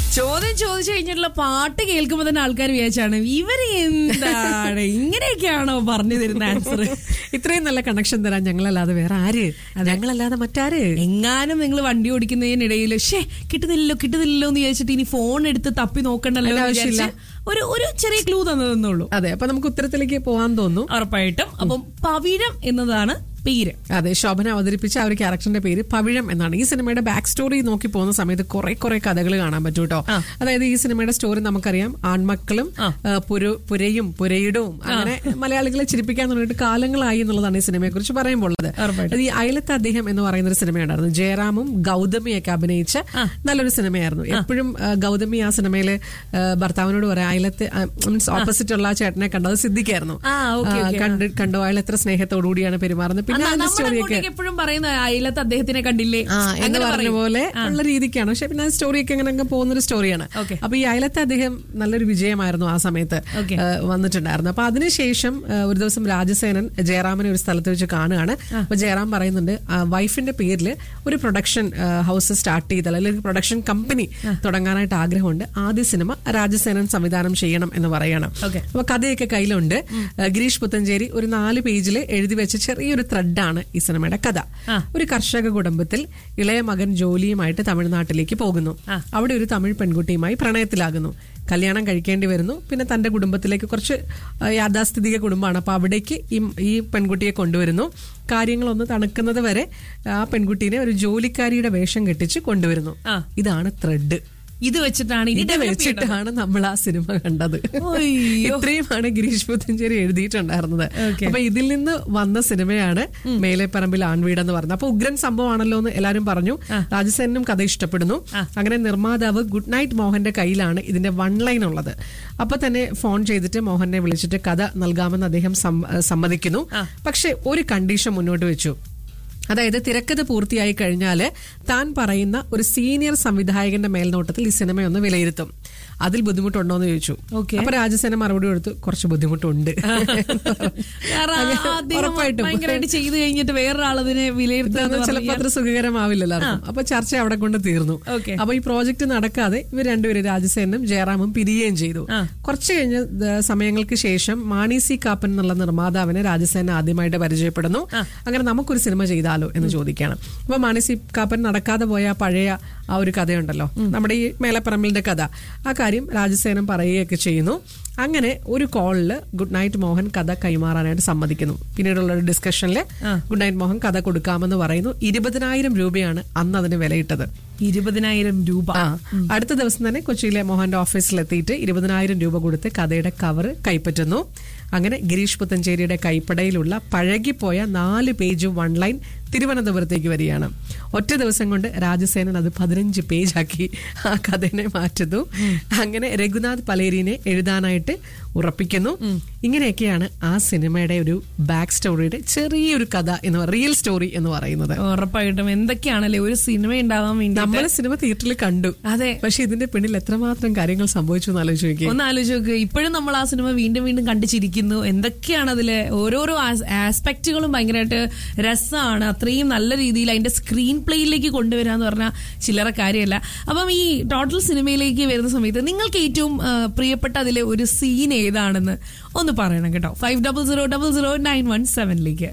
ചോദ്യം ചോദിച്ചു കഴിഞ്ഞിട്ടുള്ള പാട്ട് കേൾക്കുമ്പോ തന്നെ ആൾക്കാർ വിചാരിച്ചാണ് ഇവര് എന്താണ് ഇങ്ങനെയൊക്കെയാണോ പറഞ്ഞു തരുന്ന ആൻസർ ഇത്രയും നല്ല കണക്ഷൻ തരാൻ ഞങ്ങളല്ലാതെ വേറെ ആര് ഞങ്ങളല്ലാതെ മറ്റാര് എങ്ങാനും നിങ്ങൾ വണ്ടി ഓടിക്കുന്നതിനിടയിൽ ഷേ കിട്ടുന്നില്ലല്ലോ കിട്ടുന്നില്ലല്ലോ എന്ന് വിചാരിച്ചിട്ട് ഇനി ഫോൺ എടുത്ത് തപ്പി നോക്കണ്ടല്ലോ എന്ന് അതിന്റെ ആവശ്യമില്ല. വിചാരിച്ച് ഒരു ഒരു ചെറിയ ക്ലൂ തന്നതെന്നുള്ളൂ അതെ അപ്പൊ നമുക്ക് ഉത്തരത്തിലേക്ക് പോകാൻ തോന്നുന്നു ഉറപ്പായിട്ടും അപ്പം പവിഴം എന്നതാണ് പേര് അതെ ശോഭന അവതരിപ്പിച്ച ആ ഒരു ക്യാരക്ടറിന്റെ പേര് പവിഴം എന്നാണ് ഈ സിനിമയുടെ ബാക്ക് സ്റ്റോറി നോക്കി പോകുന്ന സമയത്ത് കുറെ കുറെ കഥകൾ കാണാൻ പറ്റും കേട്ടോ അതായത് ഈ സിനിമയുടെ സ്റ്റോറി നമുക്കറിയാം ആൺമക്കളും ആ, പുരു- പുരയും പുരയിടവും അങ്ങനെ മലയാളികളെ ചിരിപ്പിക്കാൻ തുടങ്ങിയിട്ട് കാലങ്ങളായി എന്നുള്ളതാണ് ഈ സിനിമയെ കുറിച്ച് പറയുമ്പോൾ ഉള്ളത് ഉറപ്പായിട്ടും. അത് ഈ അയലത്ത് അദ്ദേഹം എന്ന് പറയുന്ന ഒരു സിനിമയുണ്ടായിരുന്നു ജയറാമും ഗൗതമിയൊക്കെ അഭിനയിച്ച നല്ലൊരു സിനിമയായിരുന്നു എപ്പോഴും ആ, ഗൗതമി ആ സിനിമയിൽ ഭർത്താവിനോട് പറയാം അയലത്ത് മീൻസ് ഓപ്പോസിറ്റ് ഉള്ള ആ ചേട്ടനെ കണ്ടത് സിദ്ധിക്കായിരുന്നു ആ, ഓക്കേ, ആ, ഓക്കേ. കണ്ട് കണ്ടോ അയാൾ എത്ര സ്നേഹത്തോടുകൂടിയാണ് പെരുമാറുന്നത് പിന്നെ അതിന്റെ സ്റ്റോറിയൊക്കെ എപ്പോഴും പറയുന്ന അയലത്ത് അദ്ദേഹത്തിനെ കണ്ടില്ലേ ആ എന്ന് അങ്ങനെ പറഞ്ഞ പറയും. പോലെ ഉള്ള രീതിക്കാണ് പക്ഷെ പിന്നെ സ്റ്റോറിയൊക്കെ അങ്ങനെ അങ്ങ് പോകുന്ന ഒരു സ്റ്റോറിയാണ് Okay. അപ്പൊ ഈ അയലത്തെ അദ്ദേഹം നല്ലൊരു വിജയമായിരുന്നു ആ സമയത്ത് Okay. ആ, വന്നിട്ടുണ്ടായിരുന്നു അപ്പൊ അതിനുശേഷം ആ, ഒരു ദിവസം രാജസേനൻ ജയറാമിനെ ഒരു സ്ഥലത്ത് വെച്ച് കാണുകയാണ് അപ്പൊ ജയറാം പറയുന്നുണ്ട് ആ, വൈഫിന്റെ പേരിൽ ഒരു പ്രൊഡക്ഷൻ ഹൗസ് സ്റ്റാർട്ട് ചെയ്താൽ അല്ലെങ്കിൽ പ്രൊഡക്ഷൻ കമ്പനി തുടങ്ങാനായിട്ട് ആഗ്രഹമുണ്ട് ആദ്യ സിനിമ രാജസേനൻ സംവിധാനം ചെയ്യണം എന്ന് പറയണം Okay. അപ്പൊ കഥയൊക്കെ കയ്യിലുണ്ട് ആ, ഗിരീഷ് പുത്തഞ്ചേരി ഒരു നാല് പേജിൽ എഴുതി വെച്ച ചെറിയൊരു ത്രെഡാണ് ഈ സിനിമയുടെ കഥ ആ. ഒരു കർഷക കുടുംബത്തിൽ ഇളയ മകൻ ജോലിയുമായിട്ട് തമിഴ്നാട്ടിലേക്ക് പോകുന്നു അവിടെ ഒരു തമിഴ് പെൺകുട്ടിയുമായി പ്രണയത്തിലാകുന്നു കല്യാണം കഴിക്കേണ്ടി വരുന്നു പിന്നെ തന്റെ കുടുംബത്തിലേക്ക് കുറച്ച് ആ, യാഥാസ്ഥിതിക കുടുംബമാണ് അപ്പൊ അവിടേക്ക് ഈ ഈ പെൺകുട്ടിയെ കൊണ്ടുവരുന്നു കാര്യങ്ങളൊന്ന് തണുക്കുന്നത് വരെ ആ പെൺകുട്ടീനെ ഒരു ജോലിക്കാരിയുടെ വേഷം കെട്ടിച്ച് കൊണ്ടുവരുന്നു ആ. ഇതാണ് ത്രെഡ് ഇത് വെച്ചിട്ടാണ് ഇനി ഇത് develop ചെയ്യേണ്ടത്. വെച്ചിട്ടാണ് നമ്മൾ ആ സിനിമ കണ്ടത് അയ്യോ. ഇത്രയുമാണ് ഗിരീഷ് പുത്തഞ്ചേരി എഴുതിയിട്ടുണ്ടായിരുന്നത് Okay. അപ്പൊ ഇതിൽ നിന്ന് വന്ന സിനിമയാണ് മേലെപ്പറമ്പിൽ ആൺവീട് എന്ന് പറഞ്ഞത് അപ്പൊ ഉഗ്രൻ സംഭവമാണല്ലോ എന്ന് എല്ലാവരും പറഞ്ഞു രാജസേനും കഥ ഇഷ്ടപ്പെടുന്നു അങ്ങനെ നിർമ്മാതാവ് ഗുഡ് നൈറ്റ് മോഹന്റെ കയ്യിലാണ് ഇതിന്റെ വൺ ലൈൻ ഉള്ളത് അപ്പൊ തന്നെ ഫോൺ ചെയ്തിട്ട് മോഹനെ വിളിച്ചിട്ട് കഥ നൽകാമെന്ന് അദ്ദേഹം സം- സമ്മതിക്കുന്നു പക്ഷെ ഒരു കണ്ടീഷൻ മുന്നോട്ട് വെച്ചു അതായത് തിരക്കഥ പൂർത്തിയായി കഴിഞ്ഞാൽ താൻ പറയുന്ന ഒരു സീനിയർ സംവിധായകന്റെ മേൽനോട്ടത്തിൽ ഈ സിനിമയൊന്ന് വിലയിരുത്തും അതിൽ ബുദ്ധിമുട്ടുണ്ടോ എന്ന് ചോദിച്ചു Okay. അപ്പൊ രാജസേന മറുപടി കൊടുത്തു കുറച്ച് ബുദ്ധിമുട്ടുണ്ട് കാരണം അങ്ങനെ അദ്ദേഹം ഉറപ്പായിട്ടും ഭയങ്കരമായിട്ട് ചെയ്ത് കഴിഞ്ഞിട്ട് വേറൊരാളതിനെ വിലയിരുത്തുക എന്ന് ചിലപ്പോൾ പറഞ്ഞാൽ- അത്ര സുഖകരമാവില്ലല്ലോ എല്ലാവർക്കും. അപ്പൊ ചർച്ച അവിടെ കൊണ്ട് തീർന്നു Okay. അപ്പൊ ഈ പ്രോജക്റ്റ് നടക്കാതെ ഇവർ രണ്ടുപേരും രാജസേനും ജയറാമും പിരിയുകയും ചെയ്തു ആ. കുറച്ച് കഴിഞ്ഞ ദ- സമയങ്ങൾക്ക് ശേഷം മാണി സി കാപ്പൻ എന്നുള്ള നിർമ്മാതാവിനെ രാജസേന ആദ്യമായിട്ട് പരിചയപ്പെടുന്നു അങ്ങനെ നമുക്കൊരു സിനിമ ചെയ്താലോ എന്ന് ചോദിക്കുകയാണ് അപ്പൊ മാണി സി കാപ്പൻ നടക്കാതെ പോയ ആ പഴയ ആ ഒരു കഥയുണ്ടല്ലോ നമ്മുടെ ഈ മേലപ്പറമ്പിലിന്റെ കഥ ആ കാര്യം രാജസേനം പറയുകയൊക്കെ ചെയ്യുന്നു അങ്ങനെ ഒരു കോളില് ഗുഡ് നൈറ്റ് മോഹൻ കഥ കൈമാറാനായിട്ട് സമ്മതിക്കുന്നു പിന്നീടുള്ള ഒരു ഡിസ്കഷനിൽ ഗുഡ് നൈറ്റ് മോഹൻ കഥ കൊടുക്കാമെന്ന് പറയുന്നു ഇരുപതിനായിരം രൂപയാണ് അന്ന് അതിന് വിലയിട്ടത് ഇരുപതിനായിരം രൂപ ആ അടുത്ത ദിവസം തന്നെ കൊച്ചിയിലെ മോഹന്റെ ഓഫീസിലെത്തിയിട്ട് ഇരുപതിനായിരം രൂപ കൊടുത്ത് കഥയുടെ കവർ കൈപ്പറ്റുന്നു അങ്ങനെ ഗിരീഷ് പുത്തഞ്ചേരിയുടെ കൈപ്പടയിലുള്ള പഴകിപ്പോയ നാല് പേജ് വൺ ലൈൻ തിരുവനന്തപുരത്തേക്ക് വരികയാണ് ഒറ്റ ദിവസം കൊണ്ട് രാജസേനൻ അത് പതിനഞ്ച് പേജാക്കി ആ കഥനെ മാറ്റുന്നു അങ്ങനെ രഘുനാഥ് പലേരിനെ എഴുതാനായിട്ട് ഉറപ്പിക്കുന്നു ഇങ്ങനെയൊക്കെയാണ് ആ സിനിമയുടെ ഒരു ബാക്ക് സ്റ്റോറിയുടെ ചെറിയൊരു കഥ എന്ന് പറ- റിയൽ സ്റ്റോറി എന്ന് പറയുന്നത് ഉറപ്പായിട്ടും എന്തൊക്കെയാണല്ലേ ഒരു സിനിമ ഉണ്ടാവാൻ വേണ്ടി നമ്മൾ സിനിമ തിയേറ്ററിൽ കണ്ടു അതെ പക്ഷെ ഇതിന്റെ പിന്നിൽ എത്രമാത്രം കാര്യങ്ങൾ സംഭവിച്ചു എന്ന് ആലോചിച്ച് നോക്കിയേ ഒന്ന് ആലോചിച്ച് നോക്ക് ഇപ്പോഴും നമ്മൾ ആ സിനിമ വീണ്ടും വീണ്ടും കണ്ടു ചിരിക്കുന്നു എന്തൊക്കെയാണ് അതിലെ ഓരോരോ ആസ്പെക്റ്റുകളും ഭയങ്കരമായിട്ട് രസമാണ് അത്രയും നല്ല രീതിയിൽ അതിന്റെ സ്ക്രീൻ പ്ലേയിലേക്ക് കൊണ്ടുവരാന്ന് പറഞ്ഞാൽ ചില്ലറ കാര്യമല്ല അപ്പം ഈ ടോട്ടൽ സിനിമയിലേക്ക് വരുന്ന സമയത്ത് നിങ്ങൾക്ക് ഏറ്റവും ആ, പ്രിയപ്പെട്ട അതിലെ ഒരു സീൻ ഏതാണെന്ന് ഒന്ന് പറയണം കേട്ടോ five double zero double zero nine one സെവനിലേക്ക്